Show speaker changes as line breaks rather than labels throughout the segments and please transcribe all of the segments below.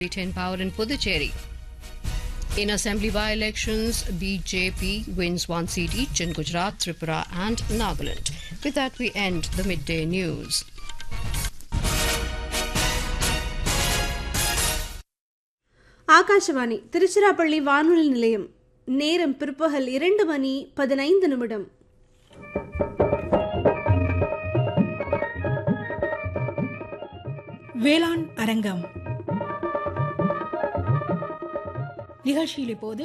in power in Puducherry. In assembly by-elections, BJP wins one seat each in Gujarat, Tripura and Nagaland. With that, we end the midday news.
Akashvani Tiruchirappalli வானொலி நிலையம் நேரம் பிற்பகல் இரண்டு மணி பதினைந்து நிமிடம்
வேளாண் அரங்கம் நிகழ்ச்சியில் இப்போது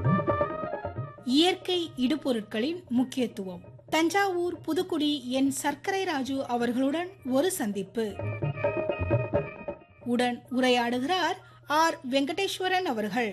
இயற்கை இடுபொருட்களின் முக்கியத்துவம் தஞ்சாவூர் புதுக்குடி என் சர்க்கரை ராஜு அவர்களுடன் ஒரு சந்திப்பு உடன் உரையாடுகிறார் ஆர் வெங்கடேஸ்வரன் அவர்கள்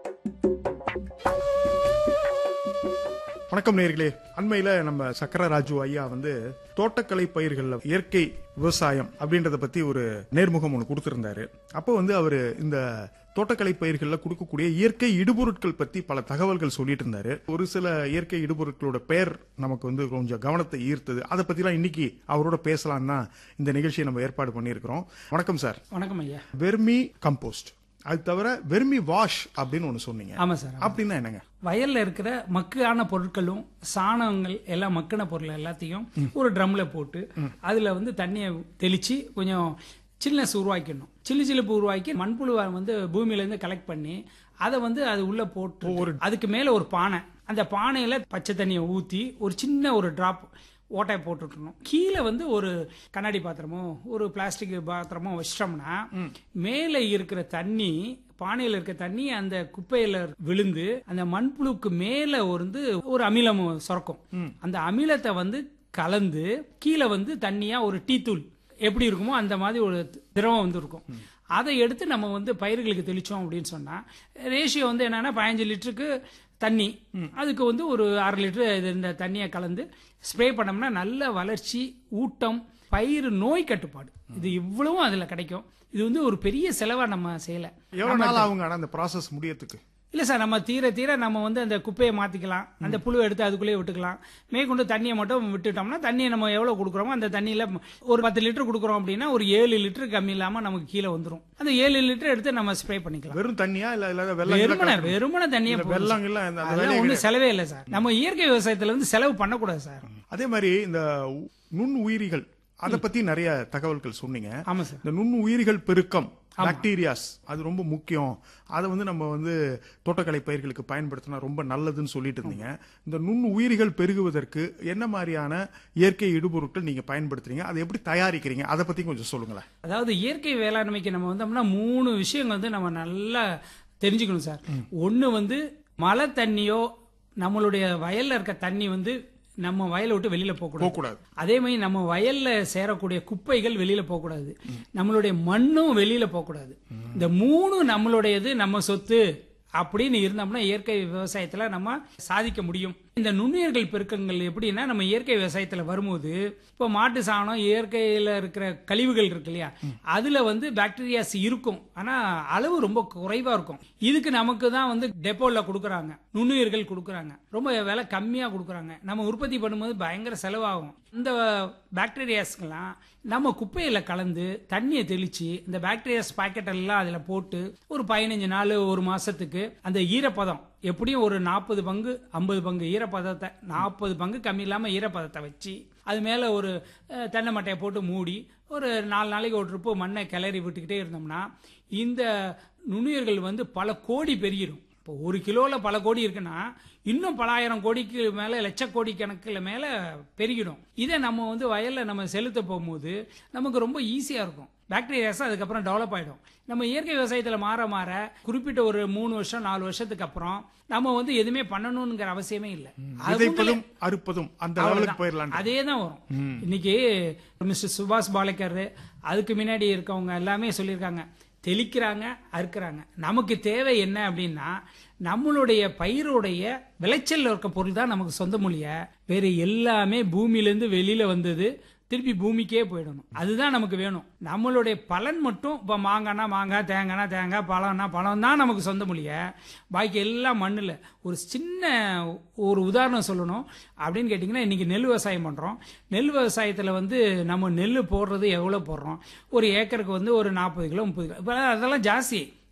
வணக்கம் நேர்களே அண்மையில நம்ம சக்கர ராஜு ஐயா வந்து தோட்டக்கலை பயிர்கள்ல இயற்கை விவசாயம் அப்படின்றத பத்தி ஒரு நேர்முகம் ஒன்று கொடுத்திருந்தாரு அப்போ வந்து அவரு இந்த தோட்டக்கலை பயிர்கள்ல கொடுக்கக்கூடிய இயற்கை இடுபொருட்கள் பத்தி பல தகவல்கள் சொல்லிட்டு இருந்தாரு ஒரு சில இயற்கை இடுபொருட்களோட பெயர் நமக்கு வந்து கொஞ்சம் கவனத்தை ஈர்த்தது அதை பத்திலாம் இன்னைக்கு அவரோட பேசலாம் தான் இந்த நிகழ்ச்சியை நம்ம ஏற்பாடு பண்ணியிருக்கிறோம் வணக்கம் சார்
வணக்கம் ஐயா
வெர்மி கம்போஸ்ட் அது தவிர வெர்மி வாஷ் அப்படின்னு ஒன்று சொன்னீங்க
ஆமா சார் ஆமா.
அப்படின்னா என்னங்க
வயல்ல இருக்கிற மக்கான பொருட்களும் சாணங்கள் எல்லாம் மக்கின பொருள் எல்லாத்தையும் ஒரு ட்ரம்ல போட்டு அதுல வந்து தண்ணியை தெளிச்சு கொஞ்சம் சில்னஸ் உருவாக்கிடணும் சில்லு சிலுப்பு உருவாக்கி மண்புழுவை வந்து பூமியில இருந்து கலெக்ட் பண்ணி அதை வந்து அது உள்ள போட்டு அதுக்கு மேல ஒரு பானை அந்த பானையில பச்சை தண்ணியை ஊத்தி ஒரு சின்ன ஒரு டிராப் ஓட்டாய் போட்டுட்டணும் கீழே வந்து ஒரு கண்ணாடி பாத்திரமோ ஒரு பிளாஸ்டிக் பாத்திரமோ வச்சிட்டோம்னா மேலே இருக்கிற தண்ணி பானையில இருக்க தண்ணி அந்த குப்பையில விழுந்து அந்த மண்புழுக்கு மேல வந்து ஒரு அமிலம் சுரக்கும் அந்த அமிலத்தை வந்து கலந்து கீழே வந்து தண்ணியா ஒரு டீ தூள் எப்படி இருக்குமோ அந்த மாதிரி ஒரு திரவம் வந்து இருக்கும் அதை எடுத்து நம்ம வந்து பயிர்களுக்கு தெளிச்சோம் அப்படின்னு சொன்னா ரேஷியோ வந்து என்னன்னா பதினஞ்சு லிட்டருக்கு தண்ணி அதுக்கு வந்து ஒரு அரை லிட்டர் இது இந்த தண்ணியை கலந்து ஸ்ப்ரே பண்ணோம்னா நல்ல வளர்ச்சி ஊட்டம் பயிர் நோய் கட்டுப்பாடு இது இவ்வளவும் அதுல கிடைக்கும் இது வந்து ஒரு பெரிய செலவா நம்ம செய்யல
எவ்வளவு நாள் ஆகுங்க ஆனா அந்த ப்ராசஸ் முடியறதுக்கு
இல்ல சார் நம்ம தீர தீர நம்ம வந்து அந்த குப்பையை மாத்திக்கலாம் அந்த புழு எடுத்து அதுக்குள்ளேயே விட்டுக்கலாம் மேற்கொண்டு தண்ணியை மட்டும் விட்டுட்டோம்னா தண்ணியை நம்ம எவ்வளவு கொடுக்குறோமோ அந்த தண்ணியில ஒரு பத்து லிட்டர் கொடுக்குறோம் அப்படின்னா ஒரு ஏழு லிட்டர் கம்மி இல்லாம நமக்கு கீழே வந்துரும் அந்த ஏழு லிட்டர் எடுத்து நம்ம ஸ்ப்ரே பண்ணிக்கலாம்
வெறும் தண்ணியா இல்ல இல்ல வெள்ளம்
வெறுமனை
கலக்கணும்?
வெறுமனை தண்ணியை
இல்ல வெள்ளம் இல்ல அந்த- அந்த
அதெல்லாம்
வேலையே
ஒண்ணும் செலவே இல்லை சார் நம்ம இயற்கை விவசாயத்துல வந்து செலவு பண்ணக்கூடாது சார்
அதே மாதிரி இந்த உ- நுண் உயிரிகள் அத பத்தி நிறைய தகவல்கள் சொன்னீங்க
ஆமா சார்
இந்த நுண் உயிரிகள் பெருக்கம் பாக்டீரியாஸ் அது ரொம்ப முக்கியம் அதை வந்து நம்ம வந்து தோட்டக்கலை பயிர்களுக்கு பயன்படுத்தினா ரொம்ப நல்லதுன்னு சொல்லிட்டு இருந்தீங்க இந்த நுண் உயிரிகள் பெருகுவதற்கு என்ன மாதிரியான இயற்கை இடுபொருட்கள் நீங்க பயன்படுத்துறீங்க அதை எப்படி தயாரிக்கிறீங்க அதை பத்தி கொஞ்சம் சொல்லுங்களேன்
அதாவது இயற்கை வேளாண்மைக்கு நம்ம வந்தோம்னா மூணு விஷயங்கள் வந்து நம்ம நல்லா தெரிஞ்சுக்கணும் சார் ஒண்ணு வந்து மழை தண்ணியோ நம்மளுடைய வயல்ல இருக்க தண்ணி வந்து நம்ம வயலை விட்டு வெளியில போகக்கூடாது
போகக்கூடாது
அதே மாதிரி நம்ம வயல்ல சேரக்கூடிய குப்பைகள் வெளியில போகக்கூடாது நம்மளுடைய மண்ணும் வெளியில போகக்கூடாது இந்த மூணு நம்மளுடையது நம்ம சொத்து அப்படின்னு இருந்தோம்னா இயற்கை விவசாயத்துல நம்ம சாதிக்க முடியும் இந்த நுண்ணுயிர்கள் பெருக்கங்கள் எப்படின்னா நம்ம இயற்கை விவசாயத்துல வரும்போது இப்போ மாட்டு சாணம் இயற்கையில இருக்கிற கழிவுகள் இருக்கு இல்லையா அதுல வந்து பாக்டீரியாஸ் இருக்கும் ஆனா அளவு ரொம்ப குறைவா இருக்கும் இதுக்கு நமக்கு தான் வந்து டெப்போல கொடுக்குறாங்க நுண்ணுயிர்கள் கொடுக்குறாங்க ரொம்ப விலை கம்மியா கொடுக்குறாங்க நம்ம உற்பத்தி பண்ணும்போது பயங்கர செலவாகும் இந்த பாக்டீரியாஸ்க்கெல்லாம் நம்ம குப்பையில கலந்து தண்ணியை தெளிச்சு இந்த பாக்டீரியாஸ் பாக்கெட் எல்லாம் அதுல போட்டு ஒரு பதினஞ்சு நாள் ஒரு மாசத்துக்கு அந்த ஈரப்பதம் எப்படியும் ஒரு நாற்பது பங்கு ஐம்பது பங்கு ஈரப்பதத்தை நாற்பது பங்கு கம்மி இல்லாம ஈரப்பதத்தை வச்சு அது மேல ஒரு அஹ், தென்னை மட்டையை போட்டு மூடி ஒரு நாலு நாளைக்கு ஒரு ட்ரிப்பு மண்ணை கிளறி விட்டுக்கிட்டே இருந்தோம்னா இந்த நுண்ணுயிர்கள் வந்து பல கோடி பெருகிடும் இப்போ ஒரு கிலோல பல கோடி இருக்குன்னா இன்னும் பல ஆயிரம் கோடிக்கு மேல லட்ச கோடி கணக்குல மேல பெருகிடும் இதை நம்ம வந்து வயல்ல நம்ம செலுத்த போகும்போது நமக்கு ரொம்ப ஈஸியா இருக்கும் பாக்டீரியாஸ் அதுக்கப்புறம் டெவலப் ஆயிடும் நம்ம இயற்கை விவசாயத்துல மாற மாற குறிப்பிட்ட ஒரு மூணு வருஷம் நாலு வருஷத்துக்கு அப்புறம் நம்ம வந்து எதுவுமே பண்ணணுங்கிற அவசியமே இல்லை
விதைப்பதும் அறுப்பதும் அந்த லெவலுக்கு போயிடலாம்
அதே தான் வரும் இன்னைக்கு மிஸ்டர் சுபாஷ் பாலேக்கர் அதுக்கு முன்னாடி இருக்கவங்க எல்லாமே சொல்லியிருக்காங்க தெளிக்கிறாங்க அறுக்கிறாங்க நமக்கு தேவை என்ன அப்படின்னா நம்மளுடைய பயிருடைய விளைச்சல்ல இருக்க பொருள் தான் நமக்கு சொந்த மொழிய வேற எல்லாமே பூமியிலேருந்து வெளியில வந்தது திருப்பி பூமிக்கே போயிடணும் அதுதான் நமக்கு வேணும் நம்மளுடைய பலன் மட்டும் இப்போ மாங்காய்னா மாங்காய் தேங்காய்னா தேங்காய் பழம்னா பழம் தான் நமக்கு சொந்த மொழிய பாக்கி எல்லாம் மண்ணில் ஒரு சின்ன ஒரு உதாரணம் சொல்லணும் அப்படின்னு கேட்டிங்கன்னா இன்னைக்கு நெல் விவசாயம் பண்ணுறோம் நெல் விவசாயத்தில் வந்து நம்ம நெல் போடுறது எவ்வளோ போடுறோம் ஒரு ஏக்கருக்கு வந்து ஒரு நாற்பது கிலோ முப்பது கிலோ இப்போ அதெல்லாம் ஜாஸ்தி